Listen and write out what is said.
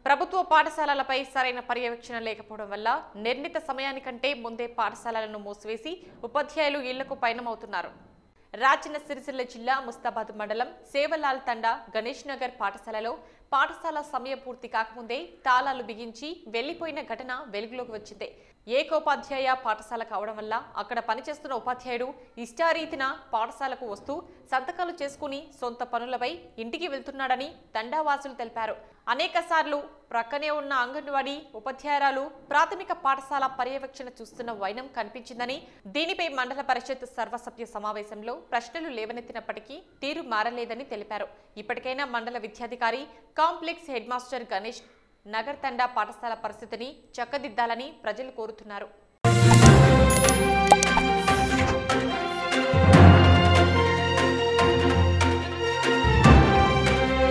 ప్రభుత్వ పాఠశాలలపై సరైన పర్యవేక్షణ లేకపోవడం వల్ల నిర్ణీత సమయానికంటే ముందే పాఠశాలలను మూసివేసి ఉపాధ్యాయులు ఇళ్లకు పయనమవుతున్నారు రాచన్న సిరిసిల్ల జిల్లా ముస్తాబాద్ మండలం సేవలాల్ తండా గణేష్ నగర్ పాఠశాలలో పాఠశాల సమయం పూర్తి కాకముందే తాళాలు బిగించి వెళ్లిపోయిన ఘటన వెలుగులోకి వచ్చింది ఏకోపాధ్యాయ పాఠశాల కావడం వల్ల అక్కడ పనిచేస్తున్న ఉపాధ్యాయుడు ఇష్టారీతిన పాఠశాలకు వస్తూ సంతకాలు చేసుకుని సొంత పనులపై ఇంటికి వెళ్తున్నాడని తండావాసులు తెలిపారు అనేక సార్లు ప్రక్కనే ఉన్న అంగన్వాడీ ఉపాధ్యాయురాలు ప్రాథమిక పాఠశాల పర్యవేక్షణ చూస్తున్న వైనం కనిపించిందని దీనిపై మండల పరిషత్ సర్వసభ్య సమావేశంలో ప్రశ్నలు లేవనెత్తినప్పటికీ తీరు మారలేదని తెలిపారు ఇప్పటికైనా మండల విద్యాధికారి complex head master Ganesh Nagar Tanda పాఠశాల పరిస్థితిని చక్కదిద్దాలని ప్రజలు కోరుతున్నారు